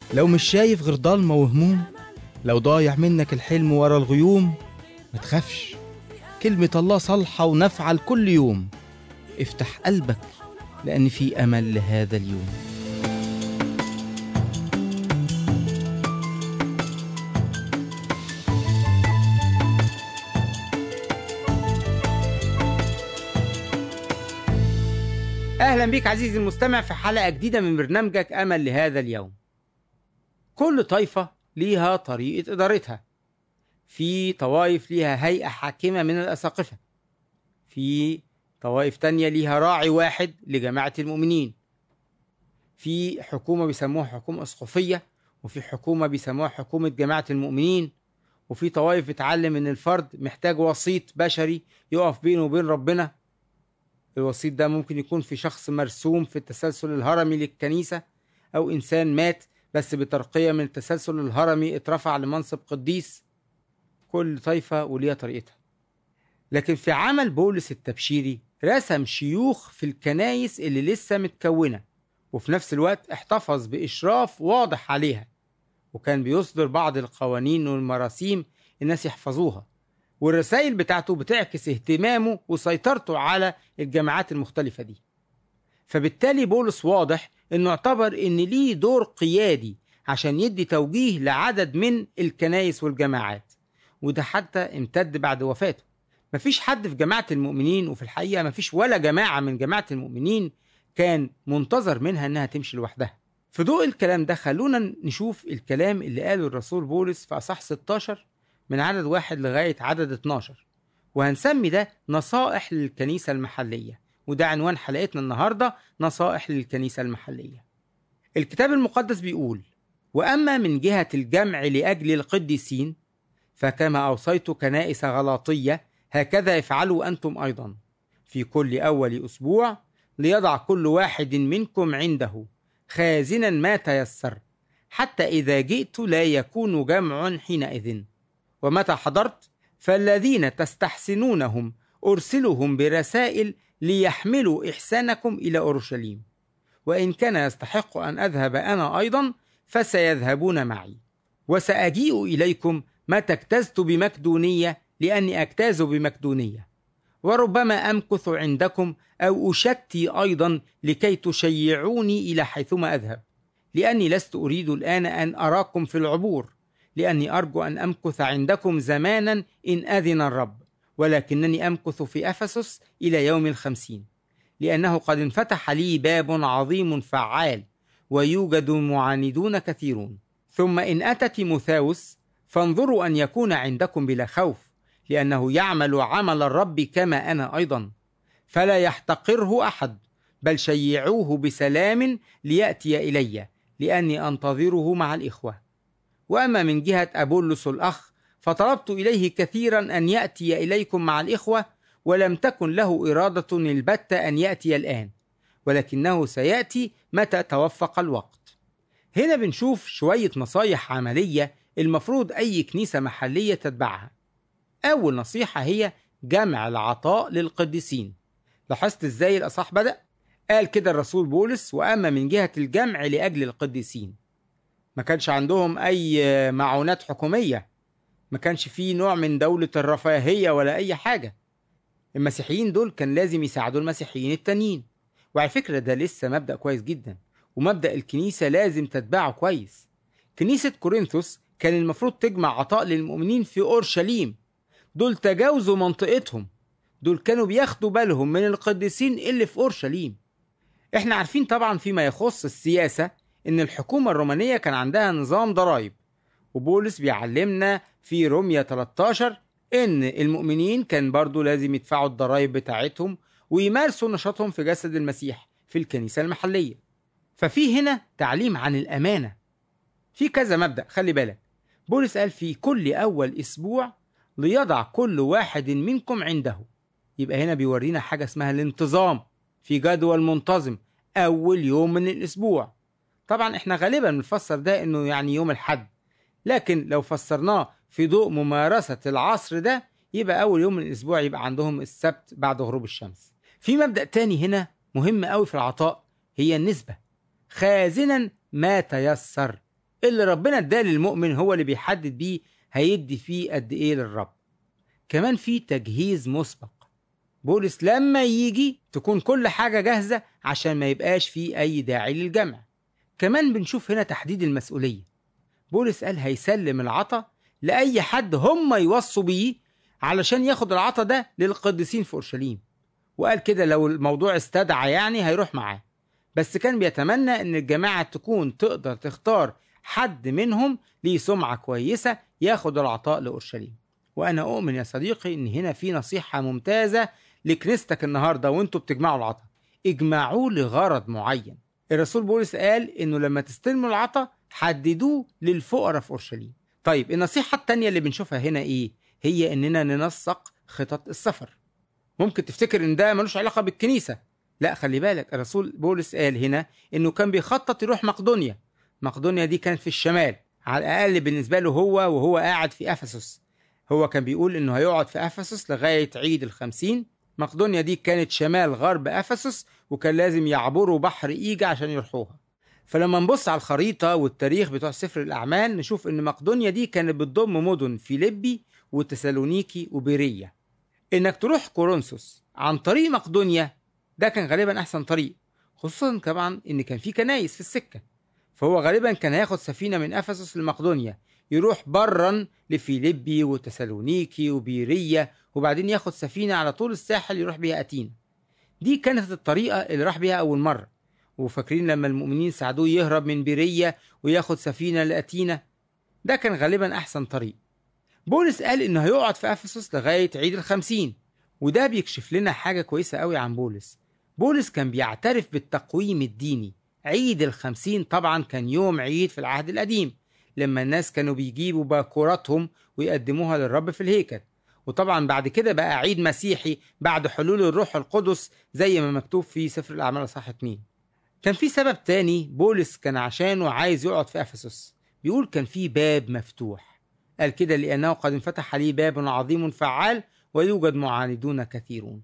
لو مش شايف غير ضلمة وهموم لو ضايع منك الحلم ورا الغيوم ما تخافش كلمة الله صالحة ونافعة لكل يوم افتح قلبك لأن في أمل لهذا اليوم أهلا بك عزيزي المستمع في حلقة جديدة من برنامجك أمل لهذا اليوم كل طائفة ليها طريقة إدارتها في طوائف ليها هيئة حاكمة من الأساقفة في طوائف تانية ليها راعي واحد لجماعة المؤمنين في حكومة بيسموها حكومة أسقفية وفي حكومة بيسموها حكومة جماعة المؤمنين وفي طوائف بتعلم إن الفرد محتاج وسيط بشري يقف بينه وبين ربنا الوسيط ده ممكن يكون في شخص مرسوم في التسلسل الهرمي للكنيسة أو إنسان مات بس بترقية من التسلسل الهرمي اترفع لمنصب قديس كل طائفة وليها طريقتها لكن في عمل بولس التبشيري رسم شيوخ في الكنايس اللي لسه متكونة وفي نفس الوقت احتفظ بإشراف واضح عليها وكان بيصدر بعض القوانين والمراسيم الناس يحفظوها والرسائل بتاعته بتعكس اهتمامه وسيطرته على الجماعات المختلفة دي فبالتالي بولس واضح انه اعتبر ان ليه دور قيادي عشان يدي توجيه لعدد من الكنايس والجماعات وده حتى امتد بعد وفاته مفيش حد في جماعة المؤمنين وفي الحقيقة مفيش ولا جماعة من جماعة المؤمنين كان منتظر منها انها تمشي لوحدها في ضوء الكلام ده خلونا نشوف الكلام اللي قاله الرسول بولس في أصح 16 من عدد واحد لغاية عدد 12 وهنسمي ده نصائح للكنيسة المحلية وده عنوان حلقتنا النهاردة نصائح للكنيسة المحلية الكتاب المقدس بيقول وأما من جهة الجمع لأجل القديسين فكما أوصيت كنائس غلاطية هكذا افعلوا أنتم أيضا في كل أول أسبوع ليضع كل واحد منكم عنده خازنا ما تيسر حتى إذا جئت لا يكون جمع حينئذ ومتى حضرت فالذين تستحسنونهم أرسلهم برسائل ليحملوا إحسانكم إلى أورشليم وإن كان يستحق أن أذهب أنا أيضا فسيذهبون معي وسأجيء إليكم متى اجتزت بمكدونية لأني أجتاز بمكدونية وربما أمكث عندكم أو أشتي أيضا لكي تشيعوني إلى حيثما أذهب لأني لست أريد الآن أن أراكم في العبور لأني أرجو أن أمكث عندكم زمانا إن أذن الرب ولكنني أمكث في أفسس إلى يوم الخمسين لأنه قد انفتح لي باب عظيم فعال ويوجد معاندون كثيرون ثم إن أتى تيموثاوس فانظروا أن يكون عندكم بلا خوف لأنه يعمل عمل الرب كما أنا أيضا فلا يحتقره أحد بل شيعوه بسلام ليأتي إلي لأني أنتظره مع الإخوة وأما من جهة أبولس الأخ فطلبت إليه كثيرا أن يأتي إليكم مع الإخوة ولم تكن له إرادة البتة أن يأتي الآن ولكنه سيأتي متى توفق الوقت هنا بنشوف شوية نصايح عملية المفروض أي كنيسة محلية تتبعها أول نصيحة هي جمع العطاء للقديسين لاحظت إزاي الأصح بدأ؟ قال كده الرسول بولس وأما من جهة الجمع لأجل القديسين ما كانش عندهم أي معونات حكومية ما كانش فيه نوع من دولة الرفاهية ولا أي حاجة المسيحيين دول كان لازم يساعدوا المسيحيين التانيين وعلى فكرة ده لسه مبدأ كويس جدا ومبدأ الكنيسة لازم تتبعه كويس كنيسة كورنثوس كان المفروض تجمع عطاء للمؤمنين في أورشليم دول تجاوزوا منطقتهم دول كانوا بياخدوا بالهم من القديسين اللي في أورشليم احنا عارفين طبعا فيما يخص السياسة ان الحكومة الرومانية كان عندها نظام ضرائب وبولس بيعلمنا في روميا 13 ان المؤمنين كان برضو لازم يدفعوا الضرائب بتاعتهم ويمارسوا نشاطهم في جسد المسيح في الكنيسة المحلية ففي هنا تعليم عن الأمانة في كذا مبدأ خلي بالك بولس قال في كل أول أسبوع ليضع كل واحد منكم عنده يبقى هنا بيورينا حاجة اسمها الانتظام في جدول منتظم أول يوم من الأسبوع طبعا احنا غالبا بنفسر ده انه يعني يوم الحد لكن لو فسرناه في ضوء ممارسة العصر ده يبقى أول يوم من الأسبوع يبقى عندهم السبت بعد غروب الشمس في مبدأ تاني هنا مهم قوي في العطاء هي النسبة خازنا ما تيسر اللي ربنا اداه للمؤمن هو اللي بيحدد بيه هيدي فيه قد ايه للرب كمان في تجهيز مسبق بولس لما يجي تكون كل حاجة جاهزة عشان ما يبقاش فيه أي داعي للجمع كمان بنشوف هنا تحديد المسؤولية بولس قال هيسلم العطا لأي حد هم يوصوا بيه علشان ياخد العطا ده للقديسين في أورشليم وقال كده لو الموضوع استدعى يعني هيروح معاه بس كان بيتمنى ان الجماعة تكون تقدر تختار حد منهم ليه سمعة كويسة ياخد العطاء لأورشليم وأنا أؤمن يا صديقي إن هنا في نصيحة ممتازة لكنيستك النهاردة وانتوا بتجمعوا العطا اجمعوه لغرض معين الرسول بولس قال إنه لما تستلموا العطا حددوه للفقراء في أورشليم طيب النصيحة التانية اللي بنشوفها هنا إيه؟ هي إننا ننسق خطط السفر ممكن تفتكر إن ده ملوش علاقة بالكنيسة لا خلي بالك الرسول بولس قال هنا إنه كان بيخطط يروح مقدونيا مقدونيا دي كانت في الشمال على الأقل بالنسبة له هو وهو قاعد في أفسس هو كان بيقول إنه هيقعد في أفسس لغاية عيد الخمسين مقدونيا دي كانت شمال غرب أفسس وكان لازم يعبروا بحر إيجا عشان يروحوها فلما نبص على الخريطة والتاريخ بتوع سفر الأعمال نشوف إن مقدونيا دي كانت بتضم مدن فيليبي وتسالونيكي وبيرية إنك تروح كورنثوس عن طريق مقدونيا ده كان غالبا أحسن طريق خصوصا طبعا إن كان في كنايس في السكة فهو غالبا كان هياخد سفينة من أفسس لمقدونيا يروح برا لفيليبي وتسالونيكي وبيرية وبعدين ياخد سفينة على طول الساحل يروح بيها أتينا دي كانت الطريقة اللي راح بيها أول مرة وفاكرين لما المؤمنين ساعدوه يهرب من بيرية وياخد سفينة لأتينا ده كان غالبا أحسن طريق بولس قال إنه هيقعد في أفسس لغاية عيد الخمسين وده بيكشف لنا حاجة كويسة قوي عن بولس بولس كان بيعترف بالتقويم الديني عيد الخمسين طبعا كان يوم عيد في العهد القديم لما الناس كانوا بيجيبوا باكوراتهم ويقدموها للرب في الهيكل وطبعا بعد كده بقى عيد مسيحي بعد حلول الروح القدس زي ما مكتوب في سفر الأعمال اصحاح 2 كان في سبب تاني بولس كان عشانه عايز يقعد في أفسس بيقول كان في باب مفتوح قال كده لأنه قد انفتح لي باب عظيم فعال ويوجد معاندون كثيرون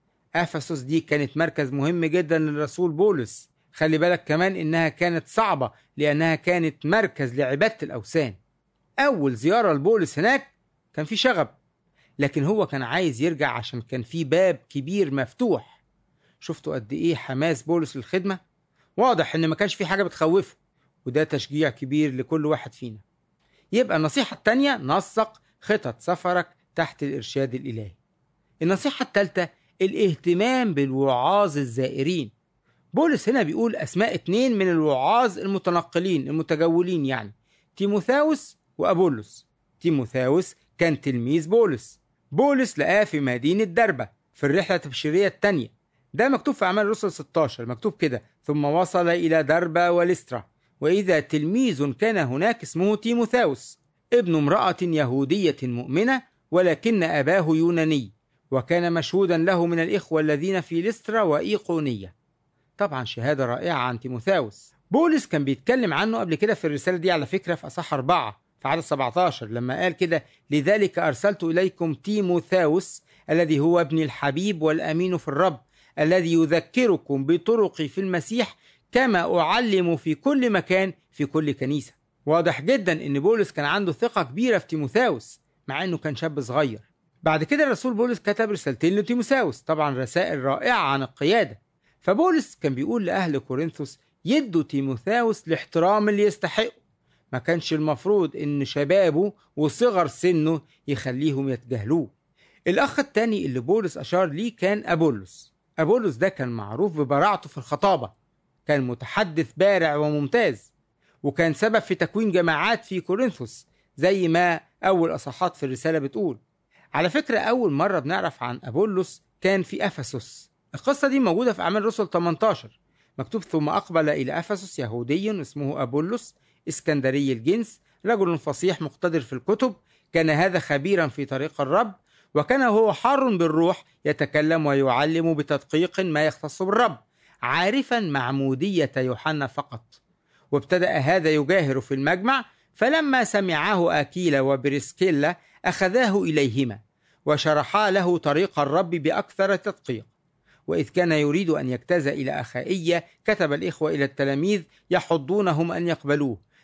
أفسس دي كانت مركز مهم جدا للرسول بولس خلي بالك كمان إنها كانت صعبة لأنها كانت مركز لعبادة الأوثان أول زيارة لبولس هناك كان في شغب لكن هو كان عايز يرجع عشان كان في باب كبير مفتوح شفتوا قد إيه حماس بولس للخدمة واضح إن ما كانش في حاجة بتخوفه وده تشجيع كبير لكل واحد فينا يبقى النصيحة التانية نسق خطط سفرك تحت الإرشاد الإلهي النصيحة التالتة الاهتمام بالوعاظ الزائرين بولس هنا بيقول أسماء اتنين من الوعاظ المتنقلين المتجولين يعني تيموثاوس وأبولس تيموثاوس كان تلميذ بولس بولس لقاه في مدينة دربة في الرحلة التبشيرية التانية ده مكتوب في أعمال الرسل 16 مكتوب كده ثم وصل إلى دربة ولسترا وإذا تلميذ كان هناك اسمه تيموثاوس ابن امرأة يهودية مؤمنة ولكن أباه يوناني وكان مشهودا له من الإخوة الذين في لسترا وإيقونية طبعا شهادة رائعة عن تيموثاوس بولس كان بيتكلم عنه قبل كده في الرسالة دي على فكرة في أصح أربعة في عدد 17 لما قال كده لذلك أرسلت إليكم تيموثاوس الذي هو ابن الحبيب والأمين في الرب الذي يذكركم بطرقي في المسيح كما أعلم في كل مكان في كل كنيسة واضح جدا ان بولس كان عنده ثقة كبيرة في تيموثاوس مع انه كان شاب صغير بعد كده الرسول بولس كتب رسالتين لتيموثاوس طبعا رسائل رائعة عن القيادة فبولس كان بيقول لأهل كورنثوس يدوا تيموثاوس الاحترام اللي يستحقه ما كانش المفروض ان شبابه وصغر سنه يخليهم يتجاهلوه الاخ التاني اللي بولس اشار ليه كان ابولس ابولس ده كان معروف ببراعته في الخطابة كان متحدث بارع وممتاز وكان سبب في تكوين جماعات في كورنثوس زي ما أول أصحات في الرسالة بتقول على فكرة أول مرة بنعرف عن أبولس كان في أفسس القصة دي موجودة في أعمال الرسل 18 مكتوب ثم أقبل إلى أفسس يهودي اسمه أبولس اسكندري الجنس رجل فصيح مقتدر في الكتب كان هذا خبيرا في طريق الرب وكان هو حار بالروح يتكلم ويعلم بتدقيق ما يختص بالرب عارفا معمودية يوحنا فقط وابتدأ هذا يجاهر في المجمع فلما سمعه أكيلا وبريسكيلا أخذاه إليهما وشرحا له طريق الرب بأكثر تدقيق وإذ كان يريد أن يجتاز إلى أخائية كتب الإخوة إلى التلاميذ يحضونهم أن يقبلوه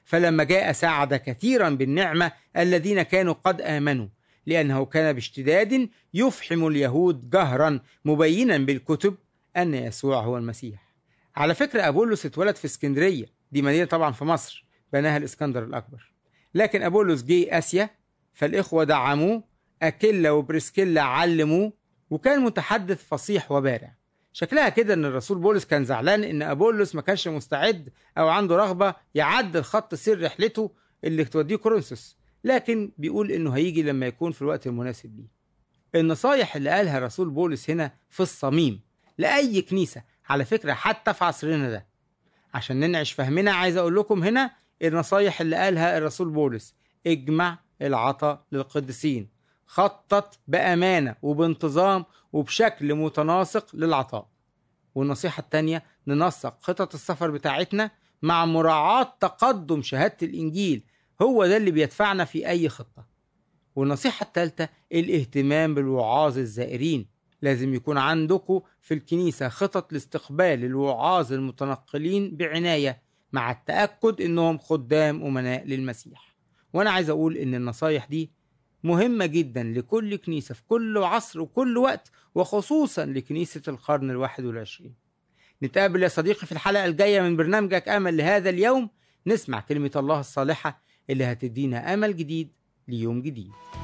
فلما جاء ساعد كثيرا بالنعمة الذين كانوا قد آمنوا لأنه كان باشتداد يفحم اليهود جهرا مبينا بالكتب أن يسوع هو المسيح على فكرة أبولس اتولد في اسكندرية دي مدينة طبعا في مصر بناها الإسكندر الأكبر لكن أبولس جه آسيا فالإخوة دعموه أكيلا وبريسكيلا علموه وكان متحدث فصيح وبارع شكلها كده ان الرسول بولس كان زعلان ان ابولس ما كانش مستعد او عنده رغبه يعدل خط سير رحلته اللي توديه كورنثوس لكن بيقول انه هيجي لما يكون في الوقت المناسب ليه النصايح اللي قالها رسول بولس هنا في الصميم لاي كنيسه على فكره حتى في عصرنا ده عشان ننعش فهمنا عايز اقول لكم هنا النصايح اللي قالها الرسول بولس اجمع العطاء للقديسين خطط بامانه وبانتظام وبشكل متناسق للعطاء والنصيحة التانية ننسق خطط السفر بتاعتنا مع مراعاة تقدم شهادة الإنجيل هو ده اللي بيدفعنا في أي خطة والنصيحة التالتة الاهتمام بالوعاظ الزائرين لازم يكون عندكم في الكنيسة خطط لاستقبال الوعاظ المتنقلين بعناية مع التأكد إنهم خدام أمناء للمسيح وأنا عايز أقول إن النصايح دي مهمة جدا لكل كنيسة في كل عصر وكل وقت وخصوصا لكنيسة القرن الواحد والعشرين نتقابل يا صديقي في الحلقة الجاية من برنامجك أمل لهذا اليوم نسمع كلمة الله الصالحة اللي هتدينا أمل جديد ليوم جديد